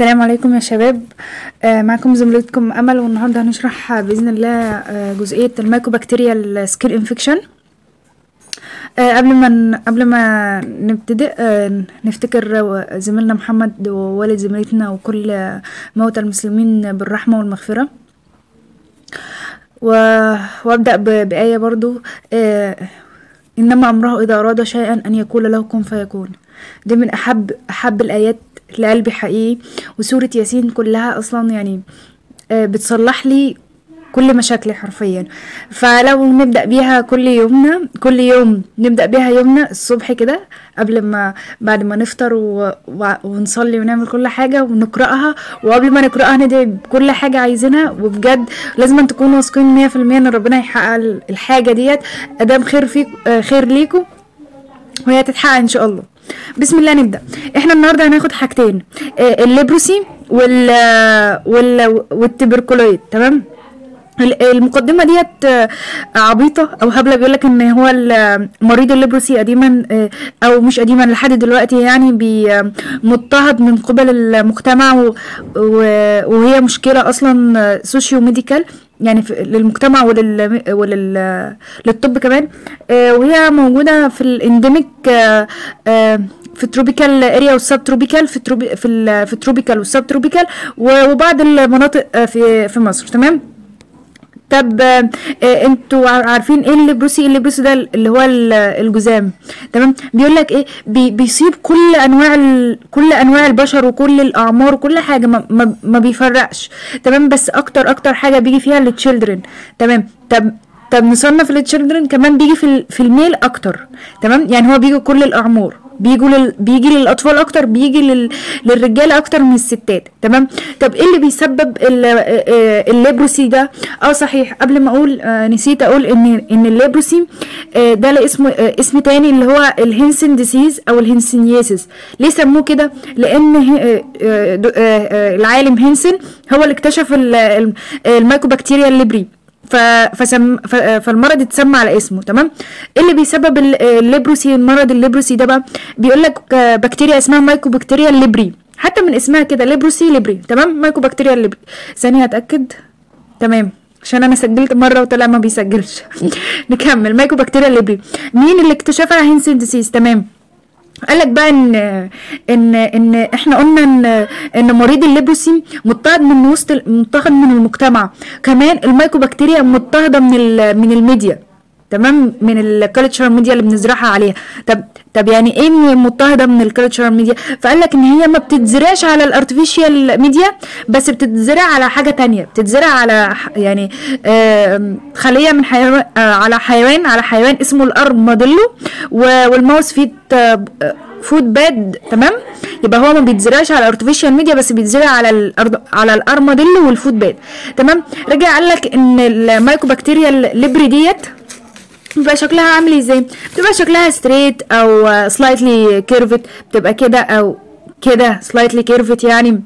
السلام عليكم يا شباب آه، معكم زميلتكم امل والنهارده هنشرح باذن الله آه، جزئيه المايكوبكتيريال سكين انفكشن قبل ما ن- قبل ما نبتدئ آه، نفتكر زميلنا محمد ووالد زميلتنا وكل موتى المسلمين بالرحمه والمغفره و- وابدا ب- بايه برضو آه، انما امره اذا اراد شيئا ان يقول له كن فيكون دي من احب احب الايات لقلبي حقيقي وسوره ياسين كلها اصلا يعني آه، بتصلح لي كل مشاكلي حرفيا فلو نبدا بيها كل يومنا كل يوم نبدا بيها يومنا الصبح كده قبل ما بعد ما نفطر و... و... ونصلي ونعمل كل حاجه ونقراها وقبل ما نقراها ندعي بكل حاجه عايزينها وبجد لازم تكونوا واثقين 100% ان ربنا هيحقق الحاجه ديت ادام خير فيك آه، خير ليكم وهي تتحقق ان شاء الله بسم الله نبدا احنا النهارده هناخد حاجتين آه، الليبروسي وال وال والتبركلويد تمام ال- المقدمه ديت آه، عبيطه او هبله بيقول لك ان هو ال- مريض الليبروسي قديما آه، او مش قديما لحد دلوقتي يعني بي- آه، مضطهد من قبل المجتمع و- و- وهي مشكله اصلا سوشيو ميديكال يعني في للمجتمع ولل ولل للطب كمان آه، وهي موجوده في الانديميك آه، آه، في التروبيكال اريا والسب تروبيكال في التروبي في ال- في التروبيكال والسب تروبيكال وبعض المناطق آه، في في مصر تمام طب آه، آه، انتوا عار- عارفين ايه الليبروسي الليبروسي ده اللي هو ال- الجذام تمام بيقول لك ايه بي بيصيب كل انواع ال... كل انواع البشر وكل الاعمار وكل حاجه ما, ما, ما بيفرقش تمام بس اكتر اكتر حاجه بيجي فيها التشيلدرن تمام طب طب نصنف التشيلدرن كمان بيجي في ال... في الميل اكتر تمام يعني هو بيجي كل الاعمار بيجوا لل... بيجي للاطفال اكتر بيجي لل... للرجاله اكتر من الستات تمام طب ايه اللي بيسبب ال... آه، آه، الليبروسي ده اه صحيح قبل ما اقول آه نسيت اقول ان ان الليبروسي آه ده له اسم آه اسم تاني اللي هو الهنسن ديسيز او الهنسنياسيس ليه سموه كده لان ه- آه، آه، د- آه، آه، العالم هنسن هو اللي اكتشف ال- ال- المايكوبكتيريا الليبري ف... فسم... ف... فالمرض اتسمى على اسمه تمام ايه اللي بيسبب ال- الليبروسي المرض الليبروسي ده بقى بيقول لك آه، بكتيريا اسمها مايكوبكتيريا الليبري حتى من اسمها كده ليبروسي ليبري تمام مايكوبكتيريا الليبري ثانيه اتاكد تمام عشان انا سجلت مره وطلع ما بيسجلش نكمل مايكوبكتيريا الليبري مين اللي اكتشفها هينسن ديسيز تمام قال لك بقى ان ان ان احنا قلنا ان ان مريض الليبروسي مضطهد من وسط ال- مضطهد من المجتمع كمان الميكوبكتيريا مضطهده من ال- من الميديا تمام من الكالتشر ميديا اللي بنزرعها عليها طب طب يعني ايه إن مضطهده من الكالتشر ميديا فقال لك ان هي ما بتتزرعش على الارتفيشال ميديا بس بتتزرع على حاجه تانية بتتزرع على ح- يعني آم، خليه من حيوان آه، على حيوان على حيوان اسمه الارماديلو و- والماوس فيت آه، فود باد تمام يبقى هو ما بيتزرعش على الارتفيشال ميديا بس بيتزرع على الأرض على الارماديلو والفود باد تمام رجع قال لك ان المايكوبكتيريا الليبري ديت بيبقى شكلها عامل ازاي بتبقى شكلها ستريت او سلايتلي كيرفت بتبقى كده او كده سلايتلي كيرفت يعني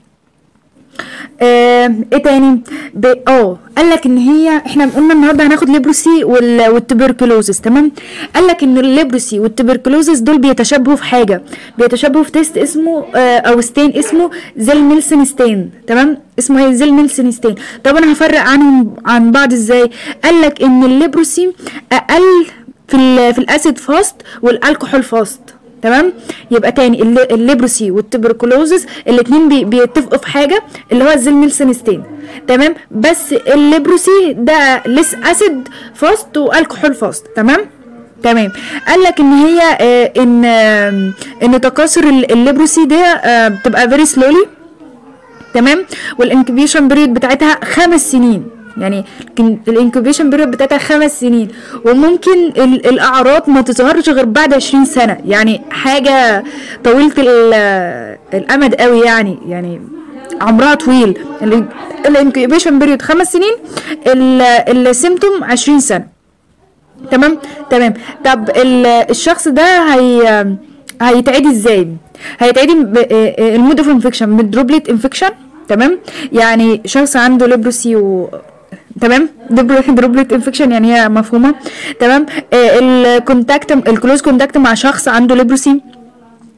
آه، ايه تاني ب... اه قال لك ان هي احنا قلنا النهارده هناخد ليبروسي وال... والتبركلوزس تمام قال لك ان الليبروسي والتبركلوزس دول بيتشابهوا في حاجه بيتشابهوا في تيست اسمه آه او ستين اسمه زيل نيلسون ستين تمام اسمه ايه زيل نيلسون ستين طب انا هفرق عنهم عن بعض ازاي قال لك ان الليبروسي اقل في ال... في الاسيد فاست والالكحول فاست تمام يبقى تاني الل- الليبروسي والتبركلوزس الاتنين بي بيتفقوا في حاجه اللي هو الزيل نيلسون ستين تمام بس الليبروسي ده لس اسيد فاست والكحول فاست تمام تمام قال لك ان هي آه ان آه ان تكاثر ال- الليبروسي ده آه بتبقى فيري سلولي تمام والانكوبيشن بيريود بتاعتها خمس سنين يعني الانكوبيشن بيريود بتاعتها خمس سنين وممكن ال- الاعراض ما تظهرش غير بعد 20 سنه يعني حاجه طويله ال- الامد قوي يعني يعني عمرها طويل الانكوبيشن بيريود خمس سنين السيمتوم 20 سنه تمام تمام طب ال- الشخص ده هي هيتعدي ازاي هيتعدي ب- آه، آه، المود اوف انفكشن بالدروبلت انفكشن تمام يعني شخص عنده ليبروسي و تمام دروبلت انفكشن يعني هي مفهومه تمام الكونتاكت الكلوز كونتاكت مع شخص عنده ليبروسي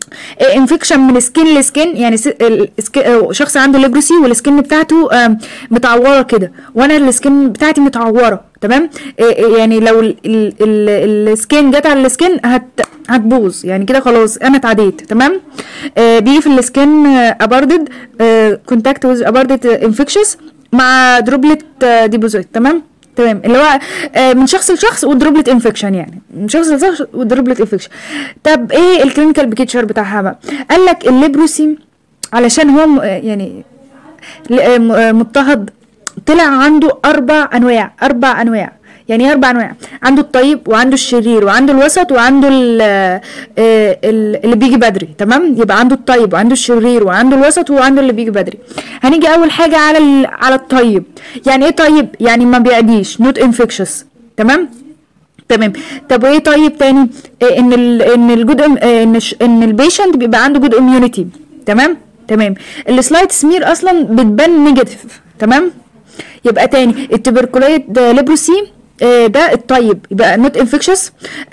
انفكشن من سكين لسكين يعني س- ال- سك- آه، شخص عنده ليبروسي والسكين بتاعته آم، متعوره كده وانا السكين بتاعتي متعوره تمام آه، آه، يعني لو ال- ال- ال- السكين جت على السكين هت هتبوظ يعني كده خلاص انا اتعديت تمام آه، بيجي في السكين اباردد كونتاكت ويز اباردد انفكشس مع دروبلت ديبوزيت تمام تمام اللي هو آه، من شخص لشخص ودروبلت انفكشن يعني من شخص لشخص ودروبلت انفكشن طب ايه الكلينيكال بيكتشر بتاعها بقى قال لك الليبروسي علشان هو م- آه، يعني ل- آه، م- آه، مضطهد طلع عنده اربع انواع اربع انواع يعني ايه اربع انواع عنده الطيب وعنده الشرير وعنده الوسط وعنده ال- آه، ال- اللي بيجي بدري تمام يبقى عنده الطيب وعنده الشرير وعنده الوسط وعنده اللي بيجي بدري هنيجي اول حاجه على ال- على الطيب يعني ايه طيب يعني ما بيعديش نوت انفكشس تمام تمام طب وايه طيب تاني إيه ان ال ان الجود ان الش- ان البيشنت بيبقى عنده جود اميونيتي تمام تمام السلايد سمير اصلا بتبان نيجاتيف تمام يبقى تاني التبركلويد ليبروسي آه، ده الطيب يبقى نوت انفكشس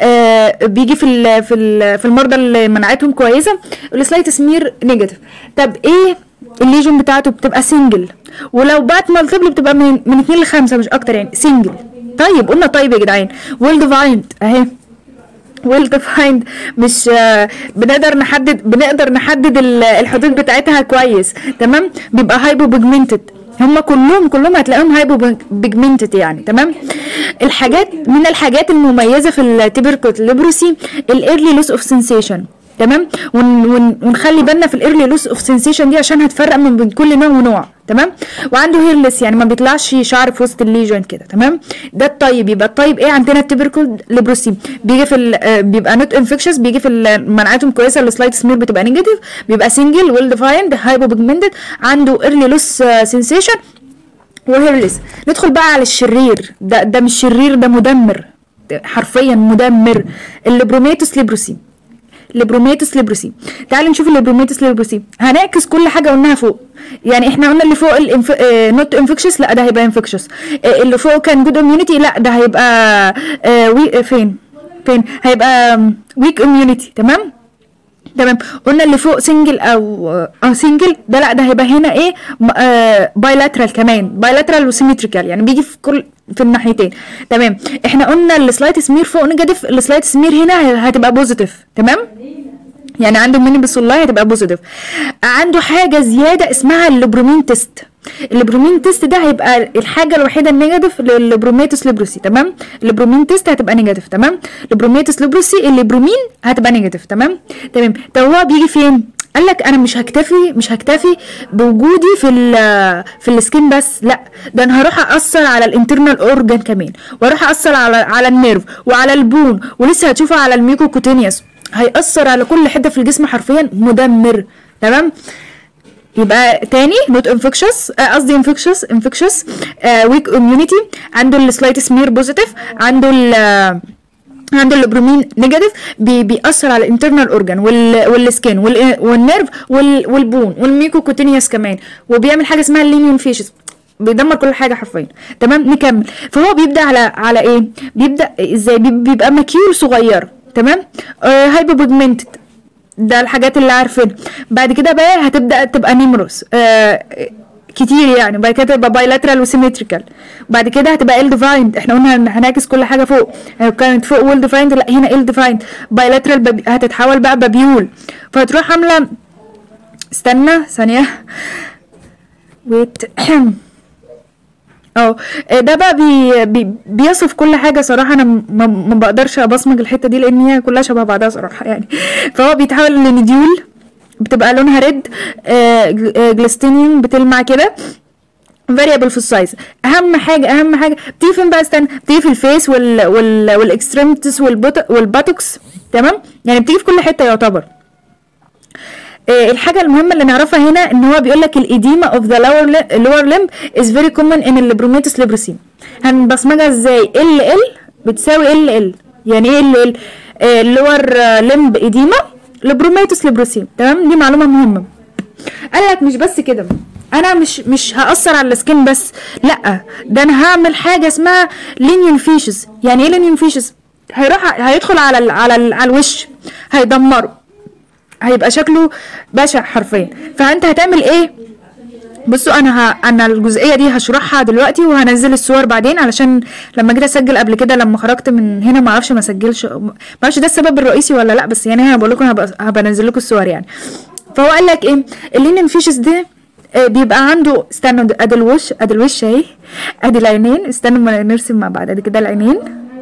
بيجي في ال في ال في المرضى اللي مناعتهم كويسه السلايد سمير نيجاتيف طب ايه الليجن بتاعته بتبقى سنجل ولو بقت مالتيبل بتبقى من من 2 ل 5 مش اكتر يعني سنجل طيب قلنا طيب يا جدعان ويل ديفايند اهي ويل ديفايند مش آه، بنقدر نحدد بنقدر نحدد ال- الحدود بتاعتها كويس تمام بيبقى هايبو بيجمنتد هم كلهم كلهم هتلاقيهم هايبو بيجمنتد يعني تمام الحاجات من الحاجات المميزه في التبركوت ليبروسي الايرلي لوس اوف سensation تمام ون ون ونخلي بالنا في الايرلي لوس اوف سensation دي عشان هتفرق من بين كل نوع ونوع تمام وعنده هيرلس يعني ما بيطلعش شعر في وسط الليجن كده تمام ده الطيب يبقى الطيب ايه عندنا التبركل ليبروسي بيجي في ال- آه، بيبقى نوت انفكشس بيجي في ال- مناعتهم كويسه السلايد سمير بتبقى نيجاتيف بيبقى سنجل ويل ديفايند هايبو بيجمنتد عنده ايرلي لوس سensation وهيرلس ندخل بقى على الشرير ده ده مش شرير ده مدمر حرفيا مدمر الليبروميتوس ليبروسي ليبروميتوس ليبروسي تعالوا نشوف الليبروميتوس ليبروسي هنعكس كل حاجه قلناها فوق يعني احنا قلنا اللي فوق الانف... نوت انفكشس لا ده هيبقى انفكشس اللي فوق كان جود اميونيتي لا ده هيبقى آه، وي... فين فين هيبقى ويك اميونيتي تمام تمام قلنا اللي فوق سنجل او اه سنجل ده لا ده هيبقى هنا ايه بايلاترال كمان بايلاترال وسيمتريكال يعني بيجي في كل في الناحيتين تمام احنا قلنا السلايد سمير فوق نيجاتيف السلايد سمير هنا هتبقى بوزيتيف تمام يعني عنده ميني بسولاي هتبقى بوزيتيف عنده حاجه زياده اسمها الليبرومين تيست الليبرومين تيست ده هيبقى الحاجه الوحيده النيجاتيف للبروميتوس ليبروسي تمام الليبرومين تيست هتبقى نيجاتيف تمام الليبروميتوس ليبروسي الليبرومين هتبقى نيجاتيف تمام تمام طب هو بيجي فين قال لك انا مش هكتفي مش هكتفي بوجودي في ال في السكين بس لا ده انا هروح اثر على الانترنال اورجان كمان واروح اثر على على النيرف وعلى البون ولسه هتشوفه على الميكوكوتينيوس هيأثر على كل حته في الجسم حرفيا مدمر تمام يبقى تاني نوت انفكشس قصدي انفكشس انفكشس ويك اميونيتي عنده السلايت سمير بوزيتيف عنده ال عنده البرومين نيجاتيف بي بيأثر على الانترنال اورجان وال والسكين وال والنيرف وال والبون والميكوكوتينيوس كمان وبيعمل حاجه اسمها اللينيون فيشز بيدمر كل حاجه حرفيا تمام نكمل فهو بيبدا على على ايه بيبدا ازاي بي- بيبقى مكيول صغير تمام آه هايبو بيجمنتد ده الحاجات اللي عارفينها بعد كده بقى هتبدا تبقى نيمروس آه كتير يعني بعد كده تبقى بايلاترال وسيمتريكال بعد كده هتبقى ال ديفايند احنا قلنا هن- هنعكس كل حاجه فوق آه، كانت فوق ويل ديفايند لا هنا ال ديفايند بايلاترال بب... هتتحول بقى بابيول فهتروح عامله استنى ثانيه ويت اه ده بقى بي بي بيصف كل حاجه صراحه انا ما, ما بقدرش ابصمج الحته دي لان هي كلها شبه بعضها صراحه يعني فهو بيتحول لنديول بتبقى لونها ريد جلاستينيوم بتلمع كده فاريبل في السايز اهم حاجه اهم حاجه بتيجي فين بقى استنى بتيجي في الفيس وال وال والاكستريمتس والباتوكس تمام يعني بتيجي في كل حته يعتبر آه، الحاجه المهمه اللي نعرفها هنا ان هو بيقول لك الايديما اوف ذا lower lower limb is very common in البروميتوس ليبروسي هنبصمجها ازاي ال ال بتساوي ال ال يعني ايه ال ال اللور لمب ايديما لبروميتوس ليبروسي تمام دي معلومه مهمه قال لك مش بس كده انا مش مش هاثر على السكين بس لا ده انا هعمل حاجه اسمها لينيون فيشز يعني ايه لينيون فيشز هيروح هيدخل على ال على ال على الوش هيدمره هيبقى شكله بشع حرفيا فانت هتعمل ايه بصوا انا ه... انا الجزئيه دي هشرحها دلوقتي وهنزل الصور بعدين علشان لما جيت اسجل قبل كده لما خرجت من هنا ما اعرفش ما اسجلش ما اعرفش ده السبب الرئيسي ولا لا بس يعني انا بقول لكم هبقى هبقى انزل لكم الصور يعني فهو قال لك ايه اللين فيشز ده آه، بيبقى عنده استنوا ده- ادي الوش ادي الوش اهي ادي العينين استنوا ما نرسم مع بعض ادي كده العينين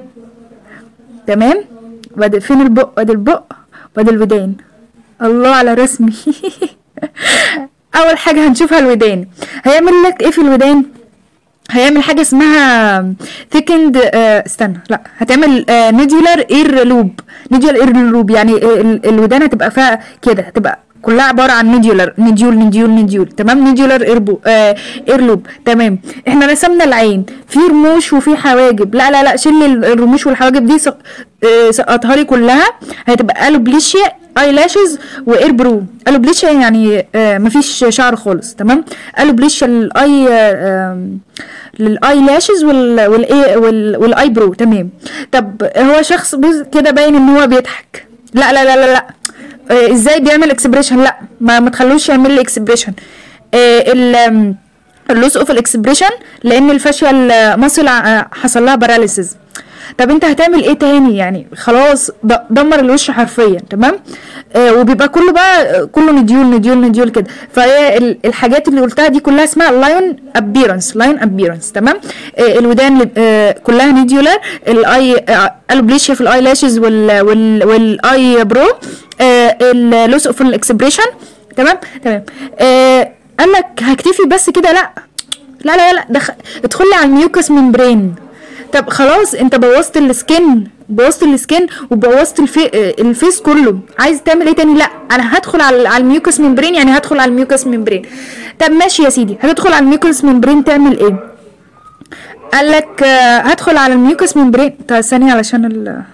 تمام وادي فين البق ادي البق وادي الودان الله على رسمي اول حاجه هنشوفها الودان هيعمل لك ايه في الودان هيعمل حاجه اسمها ثيكند استنى لا هتعمل نوديولار اير لوب نوديولار اير لوب يعني آه، ال- الودان هتبقى فيها كده هتبقى كلها عباره عن نوديولار نديول نديول نديول تمام نوديولار ايربو آه اير لوب تمام احنا رسمنا العين في رموش وفي حواجب لا لا لا شيل ال- الرموش والحواجب دي سق... آه سقطها لي كلها هتبقى الوبليشيا اي لاشز واير برو الوبليشيا يعني آه مفيش شعر خالص تمام الوبليشيا الاي آه للاي لاشز وال والاي وال- والاي برو تمام طب هو شخص بص كده باين ان هو بيضحك لا لا لا لا لا آه ازاي بيعمل اكسبريشن لا ما ما تخلوش يعمل لي اكسبريشن آه ال آم، اللوس اوف الاكسبريشن لان الفاشيال ماسل حصل لها باراليسيس طب انت هتعمل ايه تاني يعني خلاص د- دمر الوش حرفيا تمام آه وبيبقى كله بقى آه، كله نديول نديول نديول كده فهي ال- الحاجات اللي قلتها دي كلها اسمها لاين ابيرنس لاين ابيرنس تمام آه الودان آه كلها نديولار الاي البليشيا في الاي لاشز وال وال والاي برو آه اللوس اوف الاكسبريشن تمام تمام آه قال لك هكتفي بس كده لا لا لا لا دخ... ادخل لي على الميوكس ممبرين طب خلاص انت بوظت السكن بوظت السكن وبوظت الفي... الفيس كله عايز تعمل ايه تاني لا انا هدخل على على الميوكس ممبرين يعني هدخل على الميوكس ممبرين طب ماشي يا سيدي هتدخل على الميوكس ممبرين تعمل ايه قال لك آه، هدخل على الميوكس ممبرين طب ثانية علشان ال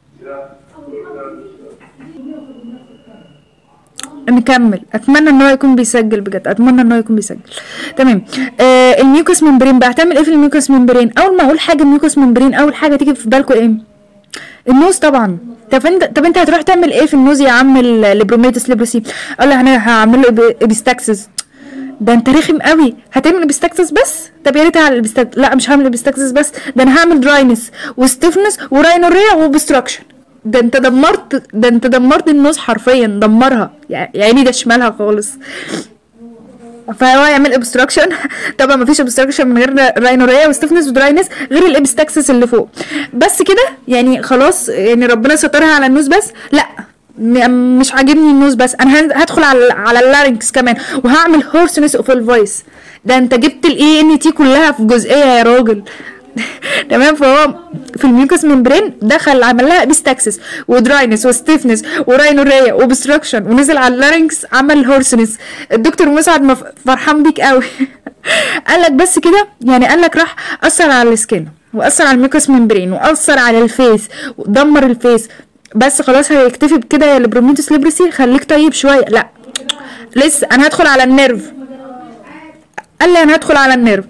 نكمل اتمنى ان هو يكون بيسجل بجد اتمنى ان هو يكون بيسجل تمام آه الميوكس ممبرين بقى هتعمل ايه في الميوكس ممبرين اول ما اقول حاجه الميوكس ممبرين اول حاجه تيجي في بالكم ايه النوز طبعا طب انت طب انت هتروح تعمل ايه في النوز يا عم الليبروميتس ليبروسي اقول له انا هعمل له ابيستاكسس ده انت رخم قوي هتعمل ابيستاكسس بس طب يا ريت على الابيستاكسس لا مش هعمل ابيستاكسس بس ده انا هعمل دراينس وستيفنس وراينوريا وبستراكشن ده انت دمرت ده انت دمرت النوز حرفيا دمرها يع- يعني ده شمالها خالص فهو يعمل ابستراكشن طبعا مفيش ابستراكشن من غير راينوريا وستيفنس ودراينس غير الابستاكسس اللي فوق بس كده يعني خلاص يعني ربنا سترها على النوز بس لا م- مش عاجبني النوز بس انا هن- هدخل على على اللارynx كمان وهعمل هورسنس اوف الفويس ده انت جبت الاي ان تي كلها في جزئيه يا راجل تمام فهو في الميوكس ممبرين دخل عمل لها ابيستاكسس ودراينس وستيفنس وراينوريا وبستراكشن ونزل على اللارynx عمل هورسنس الدكتور مسعد مف- فرحان بيك قوي قال لك بس كده يعني قال لك راح اثر على السكين واثر على الميوكس ممبرين واثر على الفيس ودمر الفيس بس خلاص هيكتفي بكده يا ليبروميتوس ليبرسي خليك طيب شويه لا لسه انا هدخل على النيرف قال لي انا هدخل على النيرف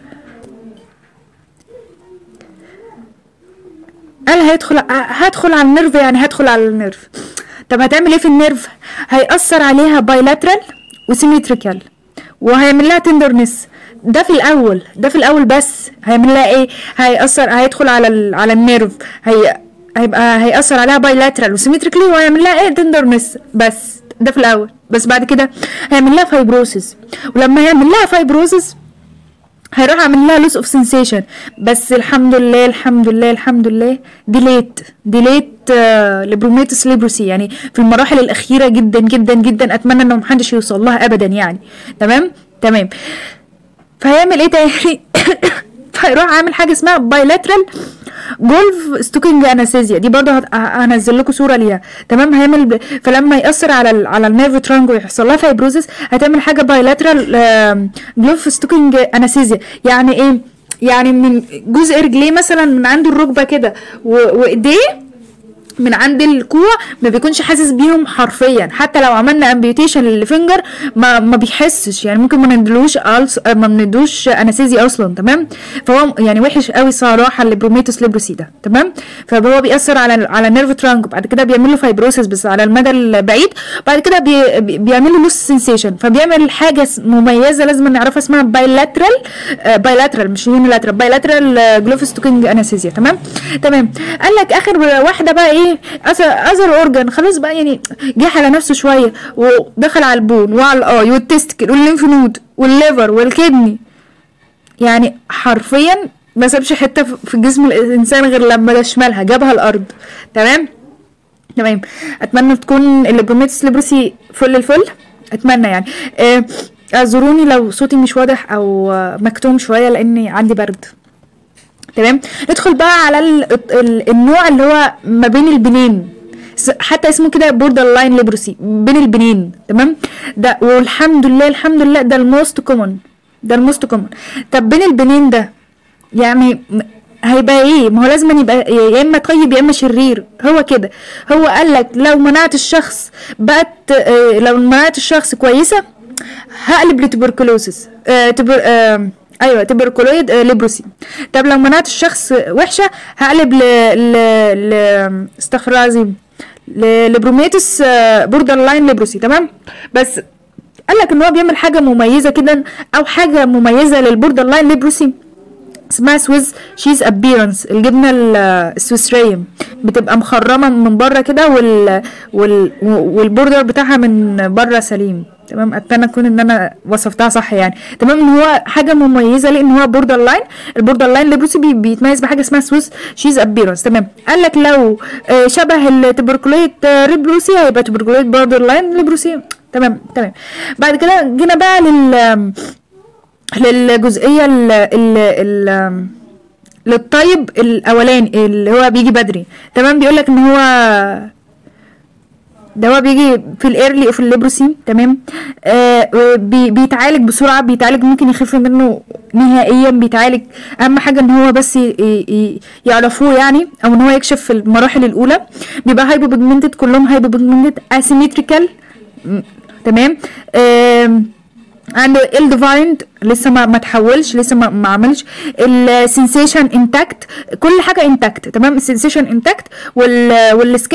قال هيدخل هدخل على النيرف يعني هدخل على النيرف طب هتعمل ايه في النيرف هيأثر عليها بايلاترال وسيمتريكال وهيعمل لها تندرنس ده في الاول ده في الاول بس هيعمل لها ايه هيأثر هيدخل على ال... على النيرف هي هيبقى هيأثر عليها بايلاترال وسيمتريكلي وهيعمل لها ايه تندرنس بس ده في الاول بس بعد كده هيعمل لها فايبروسيس ولما يعمل لها فايبروسيس هيروح اعمل لها لوس اوف سensation بس الحمد لله الحمد لله الحمد لله ديليت ديليت لبروميتوس ليبروسي يعني في المراحل الاخيره جدا جدا جدا اتمنى انه محدش يوصل لها ابدا يعني تمام تمام فهيعمل ايه تاني فهيروح عامل حاجه اسمها بايلاترال جولف ستوكينج انستيزيا دي برضه هت- هنزل لكم صوره ليها تمام هيعمل ب... فلما ياثر على ال... على النيرف ترانج ويحصل لها فايبروزس هتعمل حاجه بايلاترال جولف ستوكينج انستيزيا يعني ايه يعني من جزء رجليه مثلا من عنده الركبه كده و... وايديه من عند الكوع ما بيكونش حاسس بيهم حرفيا حتى لو عملنا امبيوتيشن للفينجر ما ما بيحسش يعني ممكن ما ندلوش ألس ما بندوش انستيزي اصلا تمام فهو يعني وحش قوي صراحه البروميتوس ليبروسي ده تمام فهو بيأثر على على نيرف ترانك بعد كده بيعمل له فايبروسيس بس على المدى البعيد بعد كده بي بي- بيعمل له لوس سنسيشن فبيعمل حاجه س- مميزه لازم نعرفها اسمها بايلاترال بايلاترال مش يونيلاترال بايلاترال جلوفستوكينج انستيزيا تمام تمام قال لك اخر واحده بقى ايه اذر اورجان خلاص بقى يعني جه على نفسه شويه ودخل على البون وعلى الاي والتستكل والليمف نود والليفر والكدني يعني حرفيا ما سابش حته في- في جسم الانسان غير لما ده شمالها جابها الارض تمام تمام اتمنى تكون البروميتس ليبروسي فل الفل اتمنى يعني آه، اعذروني لو صوتي مش واضح او آه، مكتوم شويه لاني عندي برد تمام ندخل بقى على ال ال النوع اللي هو ما بين البنين س- حتى اسمه كده بوردر لاين ليبروسي بين البنين تمام ده والحمد لله الحمد لله ده الموست كومن ده الموست كومن طب بين البنين ده يعني م- هيبقى ايه ما هو لازم يبقى يا اما طيب يا اما شرير هو كده هو قال لك لو منعت الشخص بقت آه، لو منعت الشخص كويسه هقلب لتبركلوسس آه تبر آه ايوه تبركلويد آه ليبروسي طب لو منعت الشخص وحشه هقلب ل ل ل استغفر الله العظيم ل- لبروميتس آه بوردر لاين ليبروسي تمام بس قال لك ان هو بيعمل حاجه مميزه كده او حاجه مميزه للبوردر لاين ليبروسي اسمها سويز شيز ابيرنس الجبنه ال- السويسريه بتبقى مخرمه من بره كده وال... وال... والبوردر بتاعها من بره سليم تمام اتمنى اكون ان انا وصفتها صح يعني تمام ان هو حاجه مميزه لان هو بوردر لاين البوردر لاين ليبروسي بي... بيتميز بحاجه اسمها سويس شيز ابيرنس تمام قال لك لو آه، شبه التبركلويد ليبروسي هيبقى تبركلويد بوردر لاين ليبروسي تمام تمام بعد كده جينا بقى لل للجزئيه ال ال ال للطيب الاولاني اللي هو بيجي بدري تمام بيقول لك ان هو ده هو بيجي في الايرلي وفي الليبروسي تمام آه بي بيتعالج بسرعه بيتعالج ممكن يخف منه نهائيا بيتعالج اهم حاجه ان هو بس ي- ي- يعرفوه يعني او ان هو يكشف في المراحل الاولى بيبقى هايبو بيجمنتد كلهم هايبو بيجمنتد اسيمتريكال تمام آم، عنده ال ديفايند لسه ما ما تحولش لسه ما, ما عملش السنسيشن انتاكت كل حاجه انتاكت تمام السنسيشن انتاكت وال والسكن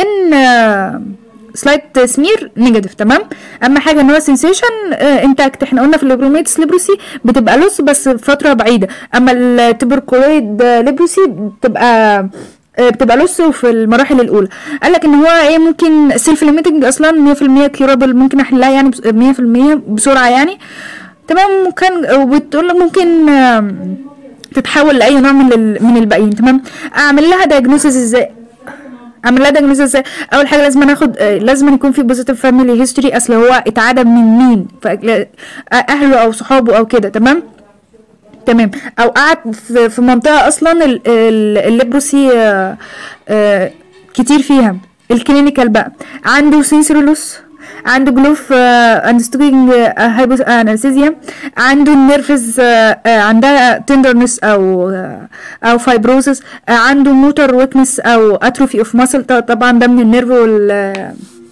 سلايت سمير نيجاتيف تمام اما حاجه ان هو سنسيشن انتاكت احنا قلنا في الليبروميتس ليبروسي بتبقى لوس بس فتره بعيده اما التبركلويد ليبروسي بتبقى آه، بتبقى لوس في المراحل الاولى قال لك ان هو ايه ممكن سيلف ليميتنج اصلا 100% كيورابل ممكن احلها يعني بس- 100% بسرعه يعني تمام ممكن وبتقول لك ممكن آم، تتحول لاي نوع من ال- من الباقيين تمام اعمل لها دايجنوسيس ازاي اعمل لها دايجنوسيس ازاي اول حاجه لازم ناخد آه، لازم يكون في بوزيتيف فاميلي هيستوري اصل هو اتعدم من مين فأكل- اهله او صحابه او كده تمام تمام او قعد في, في منطقه اصلا ال- ال- الليبروسي آه، آه، كتير فيها الكلينيكال بقى عنده سينسرولوس عنده جلوف اندستوكينج هايبوس انستيزيا عنده النيرفز عندها تندرنس او آه، او فايبروسس عنده موتور ويكنس او اتروفي اوف ماسل طبعا ده من النيرف وال آه،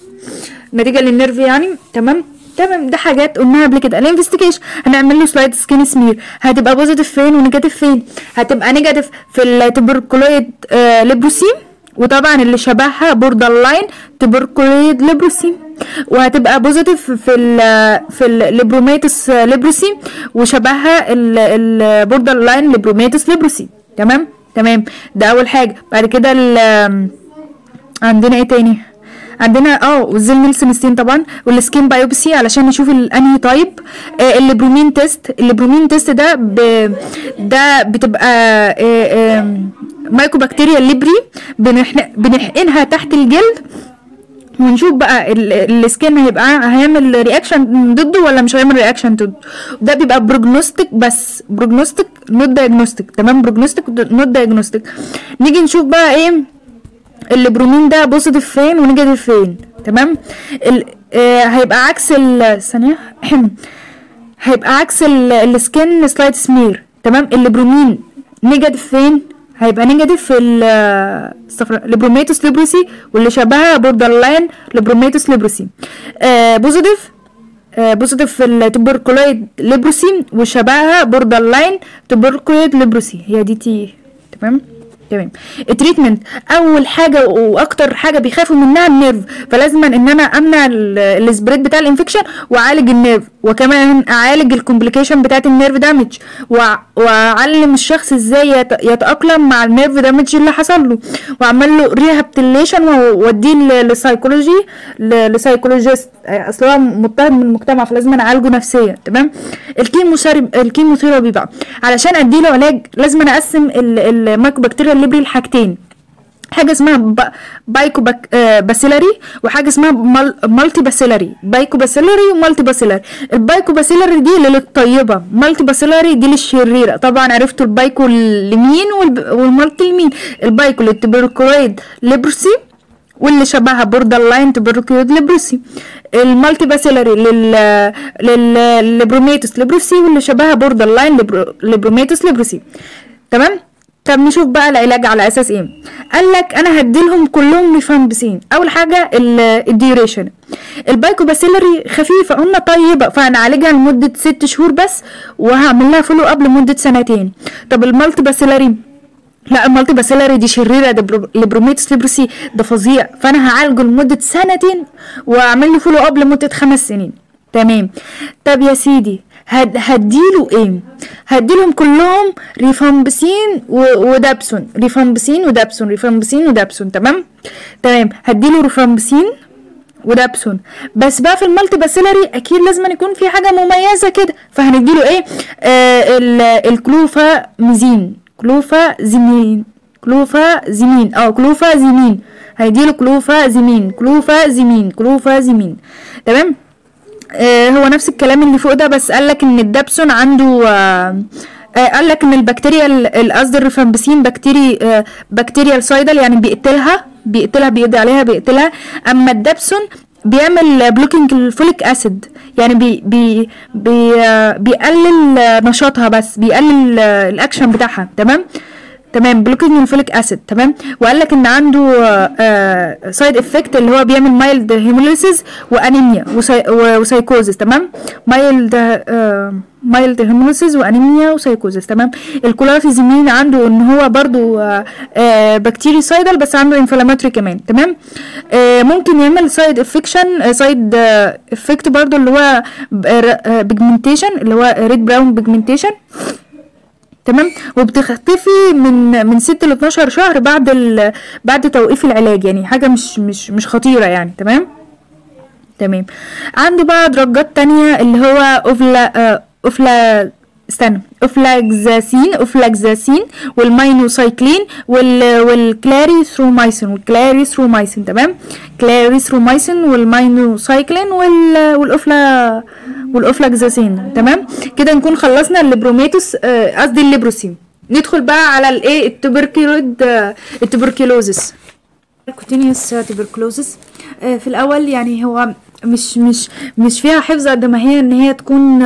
نتيجه للنيرف يعني تمام تمام ده حاجات قلناها قبل كده الانفستيجيشن هنعمل له سلايد سكين سمير هتبقى بوزيتيف فين ونيجاتيف فين هتبقى نيجاتيف في التبركلويد آه ليبروسي وطبعا اللي شبهها بوردر لاين تبركلويد ليبروسي وهتبقى بوزيتيف في ال في الليبروميتس ليبروسي وشبهها البوردر لاين ليبروميتس ليبروسي تمام تمام ده اول حاجه بعد كده ال- عندنا ايه تاني عندنا اه والزيل نيلسون ستين طبعا والسكين بايوبسي علشان نشوف الانهي تايب آه الليبرومين تيست الليبرومين تيست ده ب... ده بتبقى آه آه مايكو بكتيريا الليبري بنحن... بنحقنها تحت الجلد ونشوف بقى ال- السكين هيبقى هيعمل رياكشن ضده ولا مش هيعمل رياكشن ضده ده بيبقى بروجنوستيك بس بروجنوستيك نوت دايجنوستيك تمام بروجنوستيك نوت دايجنوستيك نيجي نشوف بقى ايه البرومين ده بوزيتيف فين ونيجاتيف فين تمام ال... آه هيبقى عكس ال ثانيه هيبقى عكس ال- السكين سلايد سمير تمام البرومين نيجاتيف فين هيبقى نيجاتيف في البروميتوس ليبروسي واللي شبهها بوردر لاين لبروميتوس ليبروسي آه بوزيتيف آه بوزيتيف في التوبركلويد ليبروسي وشبهها بوردر لاين توبركلويد ليبروسي هي دي تي تمام تمام التريتمنت اول حاجه واكتر حاجه بيخافوا منها النيرف فلازم ان انا امنع السبريد بتاع الانفكشن واعالج النيرف وكمان اعالج الكومبليكيشن بتاعت النيرف دامج واعلم الشخص ازاي يتاقلم مع النيرف دامج اللي حصل له واعمل له ريهابتيليشن واوديه للسايكولوجي لسايكولوجيست اصل هو مضطهد من المجتمع فلازم انا اعالجه نفسيا تمام الكيمو الكيموثيرابي بقى علشان اديله علاج لازم انا اقسم المايكوبكتيريا الليبري لحاجتين حاجه اسمها بايكو باك آه باسيلاري وحاجه اسمها مالتي باسيلاري بايكو باسيلاري ومالتي باسيلاري البايكو باسيلاري دي للطيبه مالتي باسيلاري دي للشريره طبعا عرفتوا البايكو اليمين والمالتي اليمين البايكو للتبركلويد ليبرسي واللي شبهها بوردر لاين تبركلويد ليبروسي المالتي باسيلاري لل للبروميتوس ليبروسي واللي شبهها بوردر لاين لبروميتوس ليبروسي تمام طب نشوف بقى العلاج على اساس ايه قال لك انا هديلهم كلهم ميفامبسين اول حاجه الديوريشن البايكوباسيلري خفيفه قلنا طيبه فهنعالجها لمده ست شهور بس وهعمل لها فولو اب لمده سنتين طب المالتي باسيلري لا المالتي باسيلري دي شريره ده لبروميتس ليبروسي ده فظيع فانا هعالجه لمده سنتين واعمل له فولو اب لمده خمس سنين تمام طب يا سيدي هد هديله ايه هديلهم كلهم ريفامبسين ودابسون ريفامبسين ودابسون ريفامبسين ودابسون تمام تمام هديله ريفامبسين ودابسون بس بقى في المالتي باسيلري اكيد لازم يكون في حاجه مميزه كده فهنديله ايه آه الكلوفا ميزين كلوفا زمين كلوفا زمين اه كلوفا زمين هيديله كلوفا زمين كلوفا زمين كلوفا زمين تمام آه هو نفس الكلام اللي فوق ده بس قالك ان الدابسون عنده آه آه قال لك ان البكتيريا قصدي الريفامبسين بكتيري آه بكتيريا السايدل يعني بيقتلها بيقتلها بيقضي عليها بيقتلها اما الدابسون بيعمل بلوكينج الفوليك اسيد يعني بي بي بي آه بيقلل نشاطها بس بيقلل الاكشن بتاعها تمام تمام بلوكينج الفوليك اسيد تمام وقال لك ان عنده سايد افكت اللي هو بيعمل مايلد هيموليسيس وانيميا وسايكوزيس تمام مايلد مايلد هيموليسيس وانيميا وسايكوزيس تمام الكلافيزيمين عنده ان هو برضو بكتيري سايدل بس عنده انفلاماتوري كمان تمام آه ممكن يعمل سايد افكشن سايد افكت برضو اللي هو بيجمنتيشن اللي هو ريد براون بيجمنتيشن تمام وبتختفي من من 6 ل 12 شهر بعد ال... بعد توقيف العلاج يعني حاجه مش مش مش خطيره يعني تمام تمام عنده بقى درجات تانية اللي هو اوفلا آه اوفلا استنى اوفلاكزاسين اوفلاكزاسين والماينوسايكلين وال والكلاريثرومايسين والكلاريثرومايسين تمام كلاريثرومايسين والماينوسايكلين وال والاوفلا والاوفلاكزاسين تمام كده نكون خلصنا الليبروميتوس قصدي آه الليبروسين ندخل بقى على الايه التوبركلود آه التوبركلوزس الكوتينيوس تبركلوزس آه في الاول يعني هو مش مش مش فيها حفظ قد ما هي ان هي تكون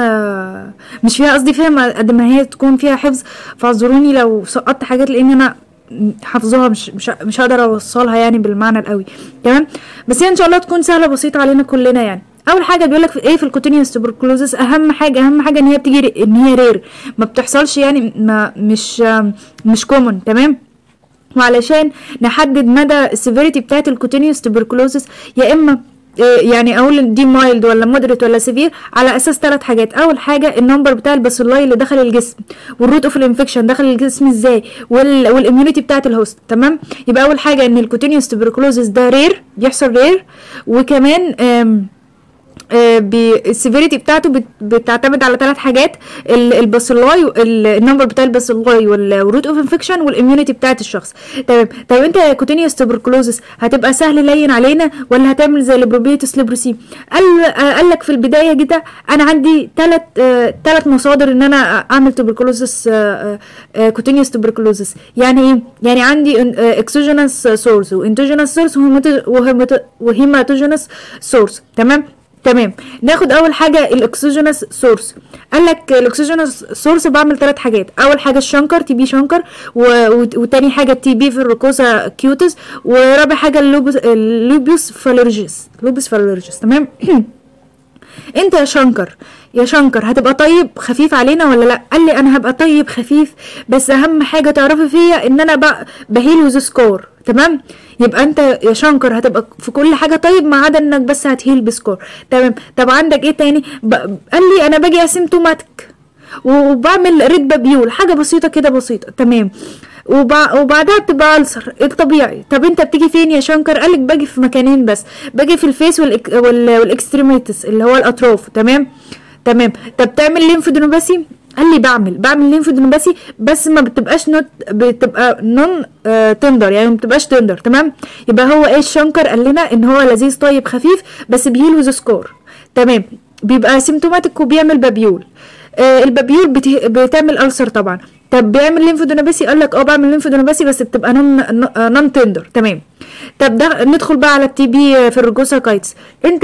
مش فيها قصدي فيها قد ما هي تكون فيها حفظ فاعذروني لو سقطت حاجات لان انا حافظوها مش مش مش هقدر اوصلها يعني بالمعنى القوي تمام بس هي ان شاء الله تكون سهله بسيطه علينا كلنا يعني اول حاجه بيقول لك في ايه في الكوتينيوس تبركلوزس اهم حاجه اهم حاجه ان هي بتيجي ان هي رير ما بتحصلش يعني ما مش مش كومون تمام وعلشان نحدد مدى السيفيريتي بتاعت الكوتينيوس تبركلوزس يا اما يعني اقول دي مايلد ولا مودريت ولا سيفير على اساس ثلاث حاجات اول حاجه النمبر بتاع الباسيلاي اللي دخل الجسم والروت اوف الانفكشن دخل الجسم ازاي وال والاميونيتي بتاعت الهوست تمام يبقى اول حاجه ان الكوتينيوس تبركلوزس ده رير بيحصل رير وكمان السيفيريتي بتاعته بتعتمد على ثلاث حاجات الباسيلاي النمبر بتاع الباسيلاي والروت اوف انفكشن والاميونيتي بتاعت الشخص تمام طب انت كوتينيوس تبركلوزس هتبقى سهل لين علينا ولا هتعمل زي البروبيتوس ليبروسي قال قال لك في البدايه كده انا عندي ثلاث ثلاث مصادر ان انا اعمل تبركلوزس كوتينيوس تبركلوزس يعني ايه يعني عندي اكسوجينس سورس وانتوجينس سورس وهيماتوجينس سورس تمام تمام ناخد اول حاجه الاكسجينس سورس قال لك الاكسجينس سورس بعمل ثلاث حاجات اول حاجه الشنكر تي بي شنكر و... وت- وتاني حاجه التي بي في الريكوسا كيوتس ورابع حاجه اللوبس اللوبيوس فالورجيس لوبس فالورجيس تمام انت يا شنكر يا شنكر هتبقى طيب خفيف علينا ولا لا قال لي انا هبقى طيب خفيف بس اهم حاجه تعرفي فيا ان انا بقى بهيل وذ سكور تمام يبقى انت يا شنكر هتبقى في كل حاجه طيب ما عدا انك بس هتهيل بسكور تمام طب عندك ايه تاني ب... قال لي انا باجي اسيمتوماتيك وبعمل ريد بابيول حاجه بسيطه كده بسيطه تمام وبع... وبعدها بتبقى ألسر الطبيعي طب انت بتيجي فين يا شنكر قالك باجي في مكانين بس باجي في الفيس والإك... وال... والاكستريميتس اللي هو الاطراف تمام تمام طب تعمل ليمفودينوباسي قال لي بعمل بعمل ليمفودينوباسي بس ما بتبقاش نوت بتبقى نون آه تندر يعني ما بتبقاش تندر تمام يبقى هو ايه الشنكر قال لنا ان هو لذيذ طيب خفيف بس بيهيل وذ سكور تمام بيبقى سيمتوماتيك وبيعمل بابيول آه البابيول بته... بتعمل ألسر طبعا طب بيعمل ليمفودينوباسي قال لك اه بعمل ليمفودينوباسي بس بتبقى نون نون تندر تمام طب ده ندخل بقى على التي بي في الرجوساكايتس انت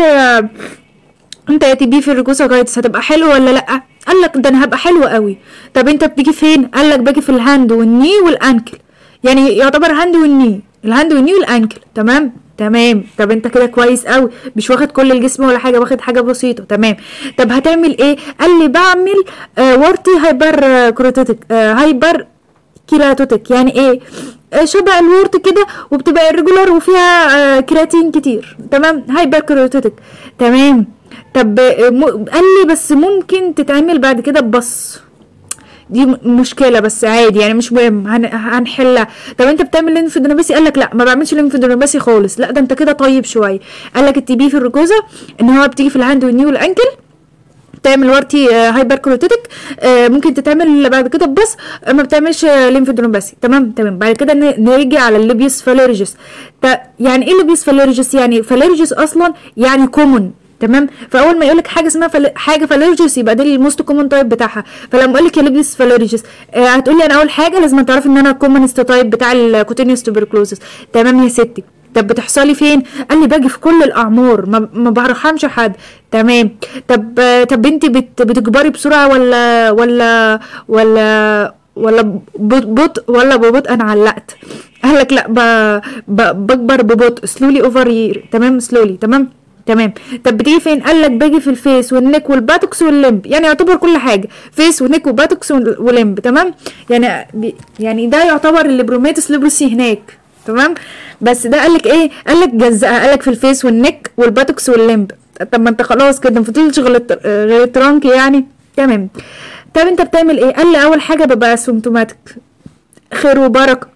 انت يا تي بي في الرجوساكايتس هتبقى حلو ولا لا قال لك ده انا هبقى حلو قوي طب انت بتيجي فين قال لك باجي في الهاند والني والانكل يعني يعتبر هاند والني الهاند والني والانكل تمام تمام طب انت كده كويس قوي مش واخد كل الجسم ولا حاجه واخد حاجه بسيطه تمام طب هتعمل ايه قال لي بعمل آه ورتي هايبر آه كروتيتك آه هايبر كيراتوتك يعني ايه آه شبه الورت كده وبتبقى الريجولار وفيها آه كرياتين كتير تمام هايبر كيراتوتك تمام طب آه م... قال لي بس ممكن تتعمل بعد كده ببص دي م- مشكله بس عادي يعني مش مهم هن... هنحلها طب انت بتعمل ليمفودينوباسي قال لك لا ما بعملش ليمفودينوباسي خالص لا ده انت كده طيب شويه قال لك التي بي في الركوزه ان هو بتيجي في الهاند والني والانكل تعمل ورتي آه، هايبر كروتيتك آه، ممكن تتعمل بعد كده بس آه، ما بتعملش آه، ليمفودينوباسي تمام تمام بعد كده ن- نيجي على الليبيوس فاليرجس ت- يعني ايه الليبيوس فاليرجس يعني فاليرجس اصلا يعني كومون تمام فاول ما يقولك حاجه اسمها فل... حاجه فاليرجس يبقى ده الموست كومون تايب بتاعها فلما اقول لك يا ليبيوس فاليرجس آه هتقولي انا اول حاجه لازم تعرفي ان انا كومونست تايب بتاع الكوتينيوس توبركلوزس تمام يا ستي طب بتحصلي فين قال لي باجي في كل الاعمار ما, ما برحمش حد تمام طب طب انت بت بتكبري بسرعه ولا ولا ولا ولا بط- بطء ولا ببطء انا علقت قال لك لا ب... ب... بكبر ببطء سلولي اوفر يير تمام سلولي تمام تمام طب بتيجي فين قال لك باجي في الفيس والنك والباتوكس واللمب يعني يعتبر كل حاجه فيس ونك وباتوكس وال- ولمب تمام يعني بي يعني ده يعتبر الليبروميتس ليبروسي هناك تمام بس ده قال لك ايه قال لك جزأها قال لك في الفيس والنك والباتوكس واللمب طب ما انت خلاص كده مفضلش غير الت- غير الترانك يعني تمام طب انت بتعمل ايه قال لي اول حاجه ببقى سيمتوماتيك خير وبركه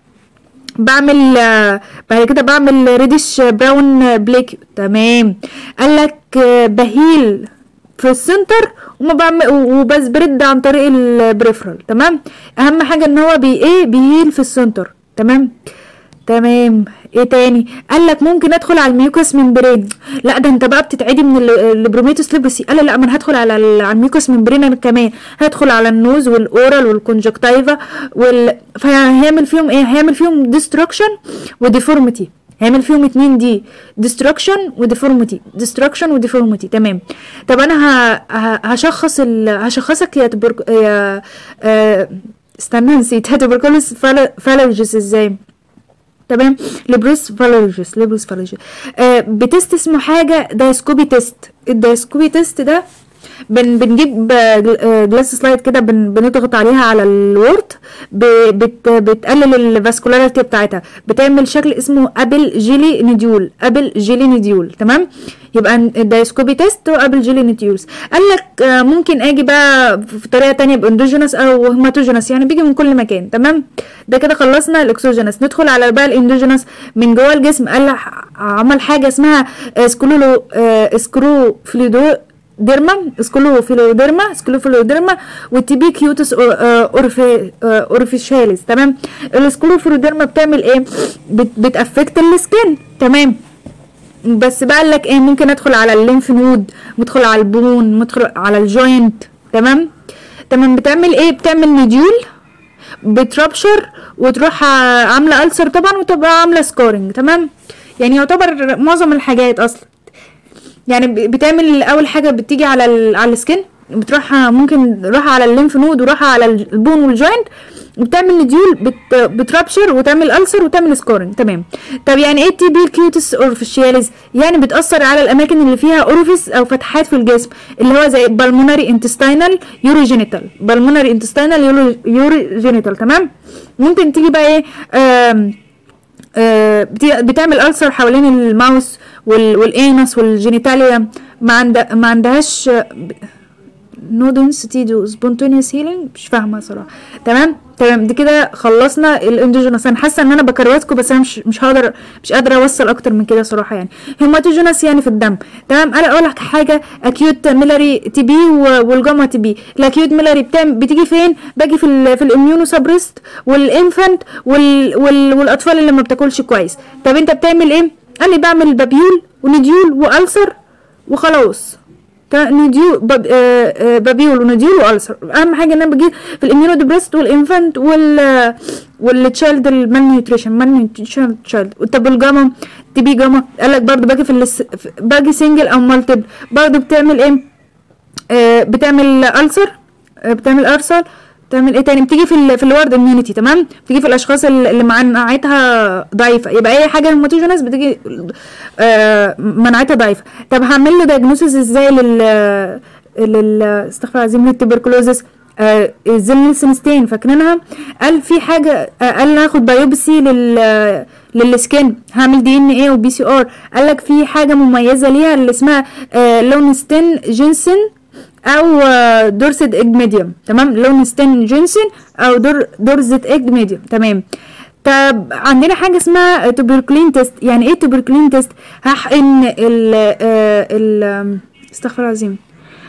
بعمل آه، بعد كده بعمل ريدش براون بليك تمام قال لك آه، بهيل في السنتر وما بعمل وبس برد عن طريق البريفرال تمام اهم حاجه ان هو بي ايه بيهيل في السنتر تمام تمام ايه تاني قال لك ممكن ادخل على الميوكس ممبرين لا ده انت بقى بتتعدي من ال- البروميتوس ليبرسي قال لا ما انا هدخل على ال- على الميوكس ممبرين انا كمان هدخل على النوز والاورال والكونجكتيفا وال فهيعمل فيهم ايه هيعمل فيهم ديستركشن وديفورميتي هيعمل فيهم اتنين دي ديستركشن وديفورميتي ديستركشن وديفورميتي تمام طب انا ه... ه... هشخص ال... هشخصك يا تبرك... يا آه... استنى نسيت تبركلوس فالرجس ازاي تمام ليبروس فالرجس ليبروس فالرجس آه بتست اسمه حاجه دايسكوبي تيست الدايسكوبي تيست ده بن بنجيب آه، جل- آه، جلاس سلايد كده بن بنضغط عليها على الورد ب- بت بتقلل الفاسكولاريتي بتاعتها بتعمل شكل اسمه ابل جيلي نديول ابل جيلي نديول تمام يبقى الدايسكوبي تيست وابل جيلي نديولز قال لك آه، ممكن اجي بقى في طريقه تانية باندوجينس او هيماتوجينس يعني بيجي من كل مكان تمام ده كده خلصنا الاكسوجينس ندخل على بقى الاندوجينس من جوه الجسم قال لك عمل حاجه اسمها آه، سكولولو آه، سكرو فليدو ديرما سكولو فيلوديرما سكولو فيلوديرما والتي بي كيوتس أور- آه، اورفي آه، اورفيشاليس تمام السكولو فيلوديرما بتعمل ايه بت بتافكت السكين تمام بس بقى قال لك ايه ممكن ادخل على الليمف نود مدخل على البون مدخل على الجوينت تمام تمام بتعمل ايه بتعمل نديول بتربشر وتروح ع- عامله ألسر طبعا وتبقى عامله سكورنج تمام يعني يعتبر معظم الحاجات اصلا يعني ب- بتعمل اول حاجه بتيجي على ال على السكن بتروح ممكن راح على الليمف نود وراح على البون والجوينت وبتعمل نديول بت بترابشر وتعمل ألسر وتعمل سكورن تمام طب يعني ايه تي بي كيوتس اورفيشياليز يعني بتأثر على الأماكن اللي فيها أورفيس أو فتحات في الجسم اللي هو زي بالمونري انتستينال يوروجينيتال بالمونري انتستينال يوروجينيتال تمام ممكن تيجي بقى ايه آم آه، بت- بتعمل ألسر حوالين الماوس وال- والانس والجينيتاليا ما عند ما عندهاش نو density دو spontaneous healing مش فاهمه صراحه تمام تمام دي كده خلصنا الاندوجينوس انا حاسه ان انا بكروتكم بس انا مش مش هقدر مش قادره اوصل اكتر من كده صراحه يعني هيماتوجينوس يعني في الدم تمام انا اقول لك حاجه اكيوت ميلاري تي بي والجاما تي بي الاكيوت ميلاري بتعمل بتيجي فين باجي في ال في الاميونو سبريست والانفانت وال وال والاطفال اللي ما بتاكلش كويس طب انت بتعمل ايه قال لي بعمل بابيول ونديول والسر وخلاص تا- نديول باب آه، آه، بابيول ونديول والسر اهم حاجه ان انا بجيب في الاميونو ديبريست والانفانت وال والتشايلد المال نيوتريشن مال نيوتريشن تشايلد طب الجاما تي بي جاما قال لك برضه باجي في الس... في- باجي سنجل او مالتيبل برضه بتعمل ايه آه، بتعمل ألسر آه، بتعمل أرسل بتعمل ايه تاني بتيجي في ال في الورد اميونيتي تمام بتيجي في الاشخاص ال- اللي مناعتها ضعيفه يبقى اي حاجه هيماتوجينس بتيجي آه مناعتها ضعيفه طب هعمل له دايجنوسيس ازاي لل لل استغفر الله العظيم للتبركلوزس آه الزلنسنستين فاكرينها قال في حاجه آه قال هاخد بايوبسي لل للسكن هعمل دي ان ايه وبي سي ار قال لك في حاجه مميزه ليها اللي اسمها آه لونستين جينسن او آه، دورسد ايج ميديوم تمام لونستين جينسن او دور دورزت ايج ميديوم تمام طب عندنا حاجه اسمها توبركلين تيست يعني ايه توبركلين تيست هحقن ال آه، ال آم، استغفر الله العظيم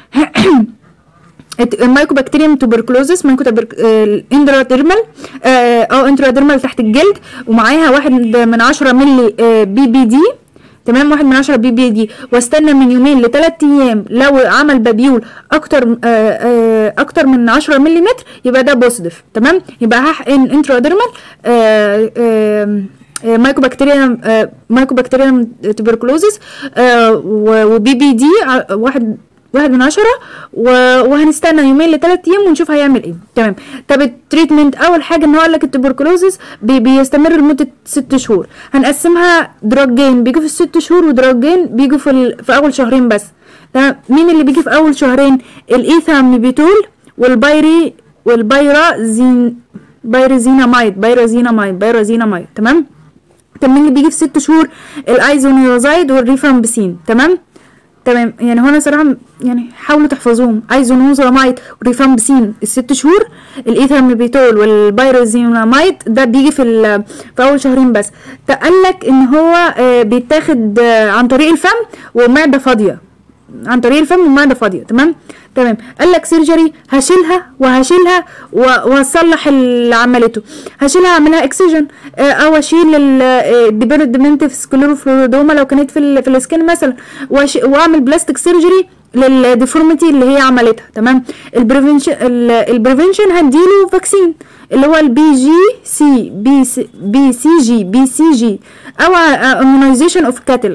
المايكوبكتيريوم توبركلوزس مايكو اندراديرمال او انتراديرمال تحت الجلد ومعاها واحد من عشرة ملي آه، بي بي دي تمام واحد من عشرة بي بي دي واستنى من يومين لثلاث ايام لو عمل بابيول اكتر آه، آه، اكتر من عشرة ملي متر يبقى ده بوزيتيف تمام يبقى هحقن انتراديرمال آه، آه، آه، مايكوبكتيريوم آه، مايكوبكتيريوم توبركلوزس آه، و- وبي بي دي ع- واحد واحد من عشرة و- وهنستنى يومين لثلاث ايام ونشوف هيعمل ايه تمام طب التريتمنت اول حاجه ان هو قال لك التبركلوزس بي بيستمر لمده ست شهور هنقسمها دراجين بيجوا في الست شهور ودراجين بيجوا في ال... في اول شهرين بس تمام مين اللي بيجي في اول شهرين الايثاميبيتول والبايري والبايرازين بايرازينامايد بايرازينامايد بايرازينامايد تمام طب مين اللي بيجي في ست شهور الايزونيوزايد والريفامبسين تمام تمام يعني هو انا صراحه م- يعني حاولوا تحفظوهم ايزونوزولامايد وريفامبسين الست شهور الايثاميبيتول والبايروزينامايد ده بيجي في ال- في اول شهرين بس قال لك ان هو آه، بيتاخد آه، عن طريق الفم ومعده فاضيه عن طريق الفم والمعده فاضيه تمام تمام قال لك سيرجري هشيلها وهشيلها و- وهصلح اللي عملته هشيلها اعملها اكسجن او اشيل الديبندمنتيف سكلوروفلورودوما لو كانت في ال في السكين مثلا وأش- واعمل بلاستيك سيرجري للديفورميتي اللي هي عملتها تمام البريفنشن البريفنشن هنديله فاكسين اللي هو البي جي سي بي سي بي سي جي بي سي جي او اميونيزيشن اوف كاتل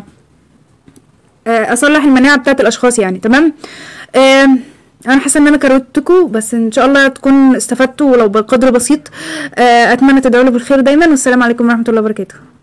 اصلح المناعه بتاعت الاشخاص يعني تمام آم، انا حاسه ان انا كروتكم بس ان شاء الله تكون استفدتوا ولو بقدر بسيط آه، اتمنى تدعوا لي بالخير دايما والسلام عليكم ورحمه الله وبركاته